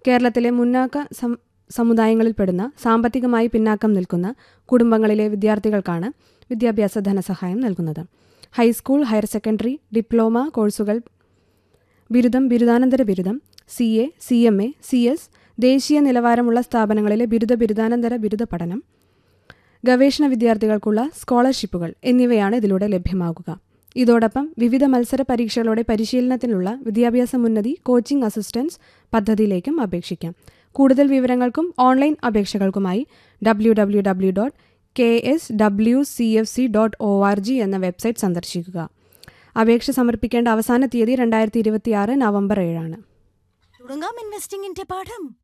കേരളത്തിലെ മുന്നാക്ക സം- സമുദായങ്ങളിൽപ്പെടുന്ന സാമ്പത്തികമായി പിന്നാക്കം നിൽക്കുന്ന കുടുംബങ്ങളിലെ വിദ്യാർത്ഥികൾക്കാണ് വിദ്യാഭ്യാസ ധനസഹായം നൽകുന്നത് ഹൈസ്കൂൾ ഹയർ സെക്കൻഡറി ഡിപ്ലോമ കോഴ്സുകൾ ബിരുദം ബിരുദാനന്തര ബിരുദം C A C M A C S ദേശീയ നിലവാരമുള്ള സ്ഥാപനങ്ങളിലെ ബിരുദ ബിരുദാനന്തര ബിരുദ പഠനം ഗവേഷണ വിദ്യാർത്ഥികൾക്കുള്ള സ്കോളർഷിപ്പുകൾ എന്നിവയാണ് ഇതിലൂടെ ലഭ്യമാകുക ഇതോടൊപ്പം വിവിധ മത്സര പരീക്ഷകളുടെ പരിശീലനത്തിനുള്ള വിദ്യാഭ്യാസമുന്നതി കോച്ചിംഗ് അസിസ്റ്റൻസ് പദ്ധതിയിലേക്കും അപേക്ഷിക്കാം കൂടുതൽ വിവരങ്ങൾക്കും ഓൺലൈൻ അപേക്ഷകൾക്കുമായി W W W dot K S W C F C dot O R G എന്ന വെബ്സൈറ്റ് സന്ദർശിക്കുക അപേക്ഷ സമർപ്പിക്കേണ്ട അവസാന തീയതി രണ്ടായിരത്തി ഇരുപത്തിയാറ് നവംബർ ഏഴാണ് തുടങ്ങാം ഇൻവെസ്റ്റിംഗിന്റെ പാഠം